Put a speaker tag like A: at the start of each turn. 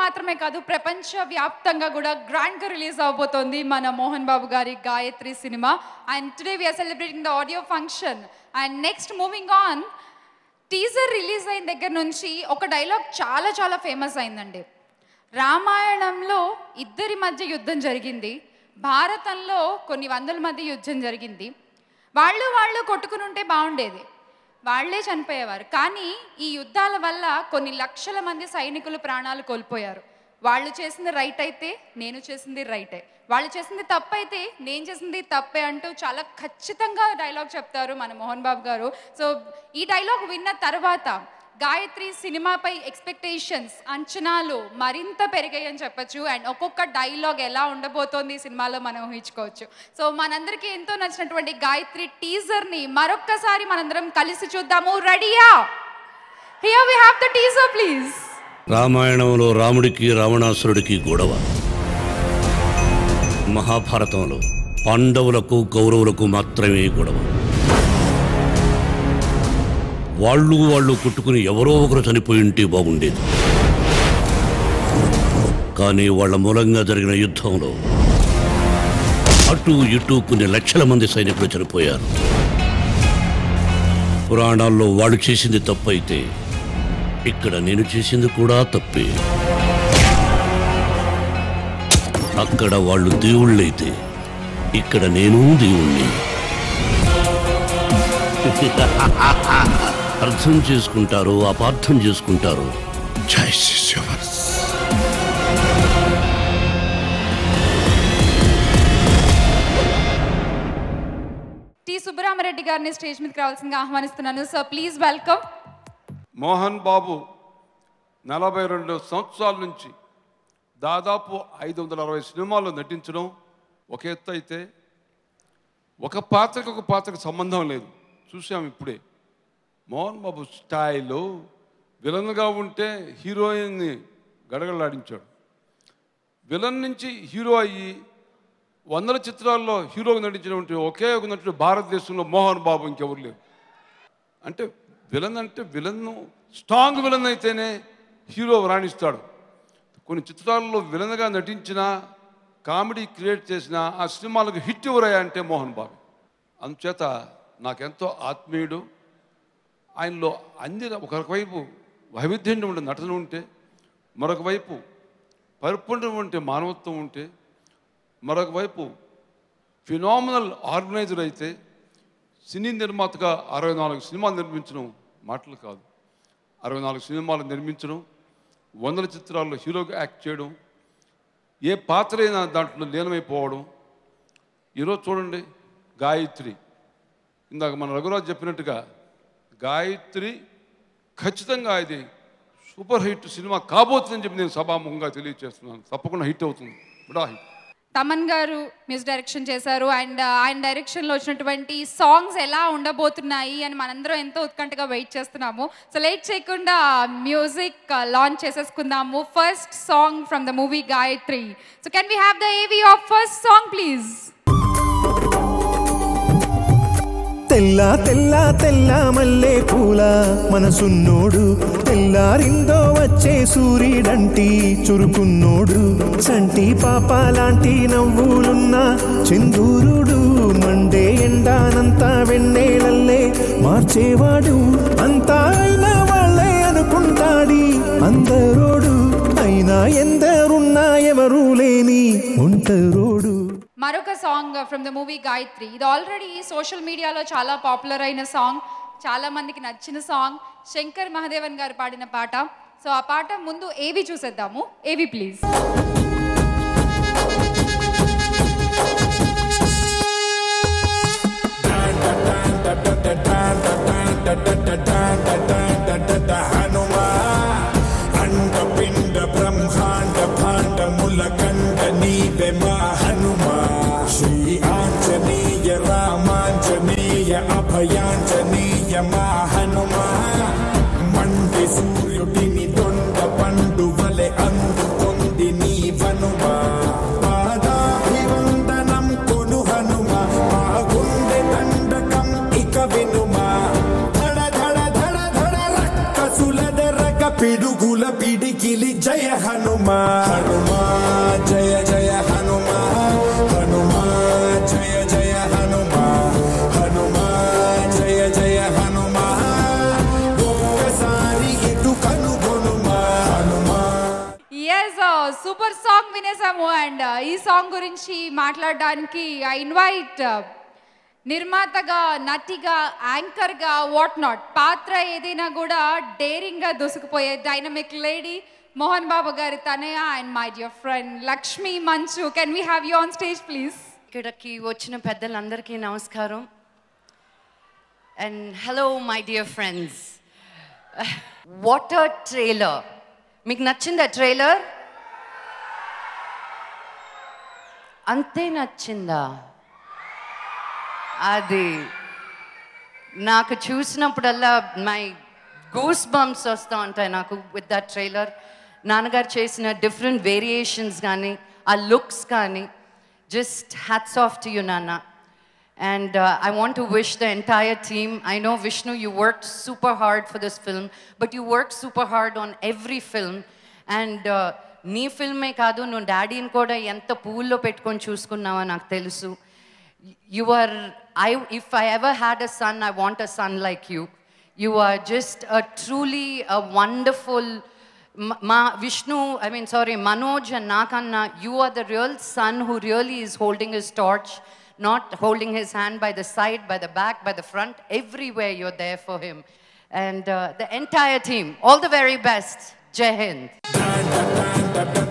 A: మాత్రమే కాదు ప్రపంచ వ్యాప్తంగా కూడా గ్రాండ్గా రిలీజ్ అవబోతోంది మన మోహన్ బాబు గారి గాయత్రి సినిమా and today we are celebrating the audio function and next moving on teaser release అయిన దగ్గర నుంచి ఒక డైలాగ్ చాలా చాలా ఫేమస్ అయిందండి రామాయణంలో ఇద్దరి మధ్య యుద్ధం జరిగింది భారతంలో కొన్ని వందల మధ్య యుద్ధం జరిగింది వాళ్ళు వాళ్ళు కొట్టుకుని ఉంటే బాగుండేది వాళ్ళే చనిపోయేవారు కానీ ఈ యుద్ధాల వల్ల కొన్ని లక్షల మంది సైనికులు ప్రాణాలు కోల్పోయారు వాళ్ళు చేసింది రైట్ అయితే నేను చేసింది రైటే వాళ్ళు చేసింది తప్పైతే నేను చేసింది తప్పే అంటూ చాలా ఖచ్చితంగా డైలాగ్ చెప్తారు మన మోహన్ బాబు గారు సో ఈ డైలాగ్ విన్న తర్వాత గాయత్రి సినిమాపై ఎక్స్పెక్టేషన్స్ అంచనాలు మరింత పెరిగాయని చెప్పొచ్చు అండ్ ఒక్కొక్క డైలాగ్ ఎలా ఉండబోతోంది ఈ సినిమాలో మనం ఊహించుకోవచ్చు సో మనందరికీ ఎంతో నచ్చినటువంటి గాయత్రి టీజర్ని మరొక్కసారి మనందరం కలిసి చూద్దాము రెడీయా here we have the teaser please
B: రామాయణంలో రాముడికి రావణాసురుడికి గొడవ మహాభారతంలో పాండవులకు కౌరవులకు మాత్రమే గొడవ వాళ్ళు వాళ్ళు కొట్టుకుని ఎవరో ఒకరు చనిపోయి ఉంటే బాగుండేది కానీ వాళ్ళ మూలంగా జరిగిన యుద్ధంలో అటు ఇటు కొన్ని లక్షల మంది సైనికులు చనిపోయారు పురాణాల్లో వాళ్ళు చేసింది తప్పైతే ఇక్కడ నేను చేసింది కూడా తప్పే అక్కడ వాళ్ళు దేవుళ్ళైతే ఇక్కడ నేను దేవుణ్ణి అర్థం చేసుకుంటారు అపార్థం చేసుకుంటారు జై శిష్యవర్స్
A: టి సుబ్బరామరెడ్డి గారిని స్టేజ్ మీదకి రావాల్సిందిగా ఆహ్వానిస్తున్నాను so please welcome
C: Mohan Babu నలభై రెండు సంవత్సరాల నుంచి దాదాపు ఐదు వందల అరవై సినిమాల్లో నటించడం ఒక ఎత్తు అయితే ఒక పాత్రకు ఒక పాత్రకు సంబంధం లేదు చూసాం ఇప్పుడే మోహన్ బాబు స్టైలు విలన్గా ఉంటే హీరోయిన్ని గడగడలాడించాడు విలన్ నుంచి హీరో అయ్యి వందల చిత్రాల్లో హీరోగా నటించినటువంటి ఒకే ఒక నటుడు భారతదేశంలో మోహన్ బాబు ఇంకెవరు లేరు అంటే విలన్ అంటే విలన్ స్ట్రాంగ్ విలన్ అయితేనే హీరో రాణిస్తాడు కొన్ని చిత్రాల్లో విలన్గా నటించిన కామెడీ క్రియేట్ చేసిన ఆ సినిమాలకు హిట్ ఎవరయ్యా అంటే మోహన్ బాబు అందుచేత నాకెంతో ఆత్మీయుడు ఆయనలో అన్ని ఒక వైపు వైవిధ్యం ఉండే నటన ఉంటే మరొక వైపు పరిపూర్ణం ఉంటే మానవత్వం ఉంటే మరొక వైపు ఫినామినల్ ఆర్గనైజర్ అయితే సినీ నిర్మాతగా అరవై నాలుగు సినిమాలు నిర్మించడం మాటలు కాదు అరవై నాలుగు సినిమాలు నిర్మించడం వందల చిత్రాల్లో హీరోగా యాక్ట్ చేయడం ఏ పాత్ర అయినా దాంట్లో లీనమైపోవడం ఈరోజు చూడండి గాయత్రి ఇందాక మన రఘురాజు చెప్పినట్టుగా గాయత్రి ఖచ్చితంగా ఇది సూపర్ హిట్ సినిమా కాబోతుందని చెప్పి నేను సభాముఖంగా తెలియజేస్తున్నాను తప్పకుండా హిట్ అవుతుంది కూడా హిట్
A: తమన్ గారు మ్యూజిక్ డైరెక్షన్ చేశారు అండ్ ఆయన డైరెక్షన్లో వచ్చినటువంటి సాంగ్స్ ఎలా ఉండబోతున్నాయి అని మనందరం ఎంతో ఉత్కంఠగా వెయిట్ చేస్తున్నాము సో లేట్ చేయకుండా మ్యూజిక్ లాంచ్ చేసేసుకుందాము first song from the movie Gayathri so can we have the AV of first song please
D: తెల్ల తెల్ల తెల్ల మల్లె పూల మనసున్నోడు తెల్లారిందో వచ్చే సూర్యుడంటి చురుకున్నోడు చంటి పాప లాంటి నవ్వులున్న చిందూరుడు మండే ఎండానంతా వెన్నెలల్లే మార్చేవాడు అంతా అయినా వాళ్ళే అనుకుంటాడి అందరోడు అయినా ఎందరున్నా ఎవరూ లేని ఒంటరోడు
A: మరొక song from the movie Gayathri ఇది ఆల్రెడీ సోషల్ మీడియాలో చాలా పాపులర్ అయిన సాంగ్ చాలా మందికి నచ్చిన సాంగ్ శంకర్ మహాదేవన్ గారు పాడిన పాట సో ఆ పాట ముందు ఏవి చూసేద్దాము ఏవి ప్లీజ్
E: హనుమా అండపిండ బ్రహ్మాండ భాండముల కండ నీవే మా హనుమా శ్రీ ఆంజనేయ రామాంజనేయ అభయాంజనేయ మా హనుమా మండి సూర్యుడిని దొండ పండు వలె అందుకొంది నీ వనుమా పాదాభివందనం కొను హనుమా మా గుండె దండకం ఇక వినుమా ధడ ధడ ధడ ధడ రక్కసుల దెరక పిడుగుల పిడికిలి జయ హనుమా హనుమా జయ జయ హనుమా హనుమా జయ జయ హనుమా హనుమా జయ జయ హనుమా ఒక్కసారి ఇటు కనుగొనుమా హనుమా
A: ఎస్ సూపర్ సాంగ్ వినేసాము అండ్ ఈ సాంగ్ గురించి మాట్లాడడానికి ఐ ఇన్వైట్ నిర్మాతగా నటిగా యాంకర్గా వాట్ నాట్ పాత్ర ఏదైనా కూడా డేరింగ్గా దూసుకుపోయే డైనమిక్ లేడీ మోహన్ బాబు గారి తనయ and my dear friend Lakshmi Manchu can we have you on stage please
F: ఇక్కడికి వచ్చిన పెద్దలందరికీ నమస్కారం and hello my dear friends what a trailer మీకు నచ్చిందా ట్రైలర్ అంతే నచ్చిందా అది నాకు చూసినప్పుడల్లా మై గూస్ బంప్స్ వస్తూ ఉంటాయి నాకు విత్ దట్ ట్రైలర్ నాన్నగారు చేసిన డిఫరెంట్ వేరియేషన్స్ కానీ ఆ లుక్స్ కానీ just hats off to you నాన్న And uh, I want to wish the entire team. I know Vishnu, you worked super hard for this film, but you worked super hard on every film. And uh, నీ ఫిల్మే కాదు నువ్వు డాడీని కూడా ఎంత పూల్లో పెట్టుకొని చూసుకున్నావో నాకు తెలుసు you are i if i ever had a son i want a son like you you are just a truly a wonderful Ma- ma vishnu i mean sorry manoj and nakanna you are the real son who really is holding his torch not holding his hand by the side by the back by the front everywhere you're there for him and uh, the entire team all the very best jai hind